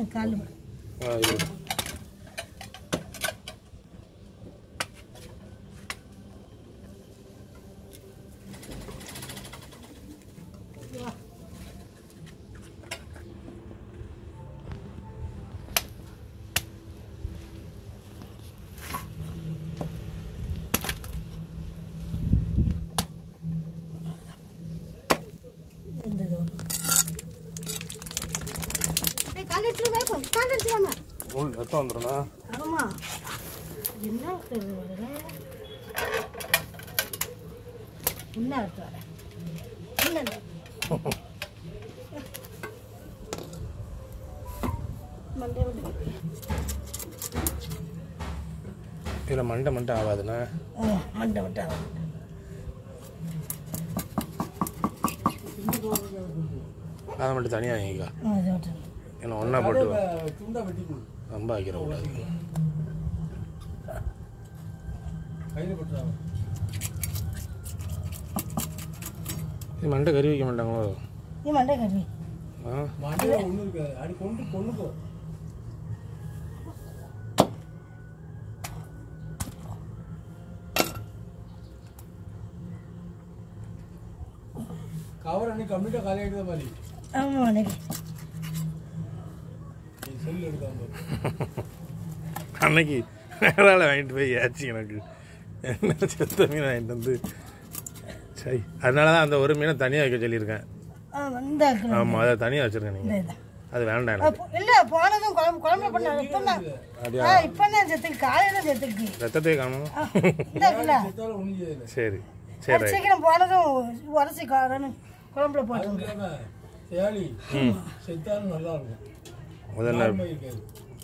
கால் ஆ இது இந்த இது ஒண்ணு. ஏய், கால் எடுத்துட்டு வா, கால் எடுத்துட்டு வாம்மா. உள் ரத்தம் வந்துடும்ண்ணா ஆமா என்ன இது வருது? என்ன எடுத்து வர என்ன இது? மண்டை வந்து இதில் மண்டை மண்டை ஆகாதுண்ணா ஆ, மண்டை விட்டு ஆகும். அதை மட்டும் தனியாக வாங்கிக்கா ஆ, இது விட்டு. ஏன்னா ஒன்றா போட்டு துண்டா வெட்டி கொடு ரொம்ப வைக்கிற கூடாது கையில் போட்டுறாங்க இது மண்டை கறி வைக்க மாட்டாங்களோ நீ மண்டை கருவி ஆ மண்டையில ஒண்ணு இருக்காது அடி கொண்டு கொண்டுக்கோ கவர் அன்னைக்கு கம்ப்ளீட்டாக காலி ஆகிட்டு மாதிரி ஆமாம் அன்னைக்கு நீ செல் எடுக்காம பாரு. அன்னைக்கு வேறால வாங்கிட்டு போய் ஏச்சு எனக்கு என்ன செத்த மீன் வாங்கிட்டு வந்து சரி அதனால தான் அந்த ஒரு மீனை தனியாக வைக்க சொல்லியிருக்கேன் ஆ இந்த ஆமாம் அதை தனியாக வச்சுருக்கேன் இந்த நீங்கள் இதான். அது வேண்டாம் ஆ, எனக்கு போ- இல்ல போனதும் குழம்பு குழம்பு பண்ண இப்போ தான் அப்படியா ஆ இப்போ தான் செத்துக்கு காலையில செத்துக்கு ரத்தத்தையே காணும் ஆ, இந்த இருக்குல்ல செத்தாலும் ஒண்ணும் செய்யல சரி அது சரி ரைட் சீக்கிரம் போனதும் உரசி காரன்னு குழம்புல போட்டு அது இல்லாம தேளி செத்தாலும் நல்லா இருக்கும் முதல்ல நார்மல் இருக்காது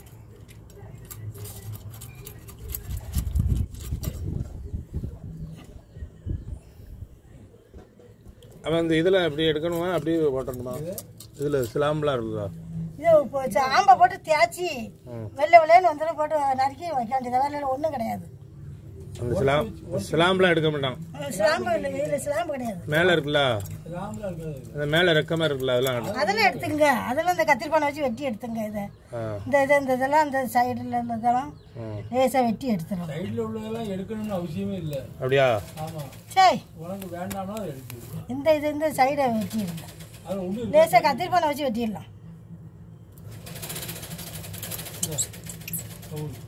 அவன் இந்த இதில் அப்படி எடுக்கணுமா அப்படியே போட்டணுமா இதில் சிலாம்பெலாம் இருக்குதா இது இப்போ சாம்பை போட்டு தேய்ச்சி ம். வெள்ளை வெள்ளைன்னு வந்துட்டு போட்டு நறுக்கி வைக்க வேண்டியது வேலையில் ஒன்றும் கிடையாது அந்த சிலாம் சிலாம்பெலாம் எடுக்க மாட்டான் சிலாம்பு இல்லை இதில் சிலாம்பு கிடையாது மேலே இருக்குல்ல ராமலா இருக்காது அந்த மேலே ரெக்கமாக இருக்குல்ல அதெல்லாம் எடு. அதெல்லாம் எடுத்துங்க அதெல்லாம் இந்த கத்திரிப்பானை வச்சு வெட்டி எடுத்துங்க இதை ஆ இந்த இது இந்த இதெல்லாம் இந்த சைடில் இதெல்லாம் ம் லேசாக வெட்டி எடுத்துடும் சைடில் உள்ளதெல்லாம் எடுக்கணும்னு அவசியமே இல்லை அப்படியா ஆமா சரி உனக்கு வேண்டாம்னா அதை எடுத்து இந்த இது இந்த சைடை வெட்டிடுங்க அது ஒன்றும் லேசாக கத்திரிப்பானை வச்சு வெட்டிடலாம் இல்லை